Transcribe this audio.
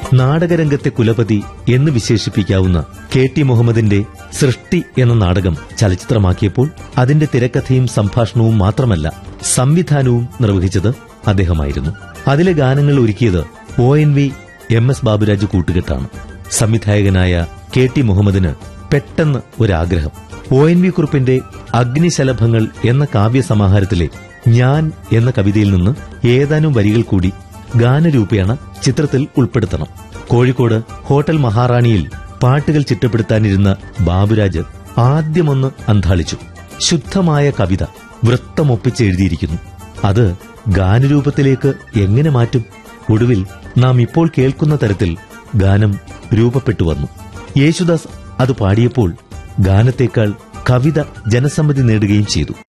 നാടകരംഗത്തെ കുലപതി എന്ന് വിശേഷിപ്പിക്കാവുന്ന K T മുഹമ്മദിന്റെ സൃഷ്ടി എന്ന നാടകം ചലച്ചിത്രമാക്കിയപ്പോൾ അതിന്റെ തിരക്കഥയും സംഭാഷണവും മാത്രമല്ല സംവിധാനവും നിർവഹിച്ചത് അദ്ദേഹമായിരുന്നു അതിലെ ഗാനങ്ങൾ ഒരുക്കിയത് O N V M S Baburaj കൂട്ടുകെട്ടാണ് സംവിധായകനായ കെ ടി മുഹമ്മദിന് പെട്ടെന്ന് ഒരാഗ്രഹം ഒ എൻ വി കുറുപ്പിന്റെ അഗ്നിശലഭങ്ങൾ എന്ന കാവ്യസമാഹാരത്തിലെ ഞാൻ എന്ന കവിതയിൽ നിന്ന് ഏതാനും വരികൾ കൂടി ഗാനരൂപേണ ചിത്രത്തിൽ ഉൾപ്പെടുത്തണം കോഴിക്കോട് ഹോട്ടൽ മഹാറാണിയിൽ പാട്ടുകൾ ചിട്ടപ്പെടുത്താനിരുന്ന ബാബുരാജ് ആദ്യമൊന്ന് അന്താളിച്ചു ശുദ്ധമായ കവിത വൃത്തമൊപ്പിച്ച് എഴുതിയിരിക്കുന്നു അത് ഗാനരൂപത്തിലേക്ക് എങ്ങനെ മാറ്റും ഒടുവിൽ നാം ഇപ്പോൾ കേൾക്കുന്ന തരത്തിൽ ഗാനം രൂപപ്പെട്ടു വന്നു യേശുദാസ് അത് പാടിയപ്പോൾ ഗാനത്തേക്കാൾ കവിത ജനസമ്മതി നേടുകയും ചെയ്തു